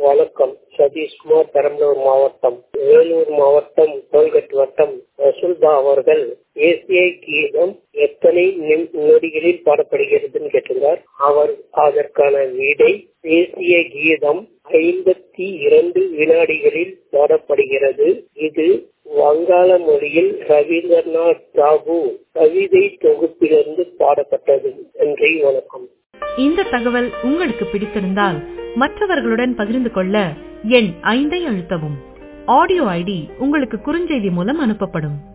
வணக்கம் சதீஷ்குமார் பெரம்பலூர் மாவட்டம் வேலூர் மாவட்டம் டோல்கட் வட்டம் ரசுல்பா அவர்கள் தேசிய கீதம் எத்தனை நிம்- நொடிகளில் பாடப்படுகிறதுன்னு கேட்டிருந்தார் அவர் அதற்கான விடை தேசிய கீதம் ஐம்பத்தி இரண்டு வினாடிகளில் பாடப்படுகிறது இது வங்காள மொழியில் ரவீந்திரநாத் தாகூர் கவிதை தொகுப்பிலிருந்து பாடப்பட்டது நன்றி வணக்கம் இந்த தகவல் உங்களுக்கு பிடித்திருந்தால் மற்றவர்களுடன் பகிர்ந்து கொள்ள எண் ஐந்தை அழுத்தவும் ஆடியோ ஐடி உங்களுக்கு குறுஞ்செய்தி மூலம் அனுப்பப்படும்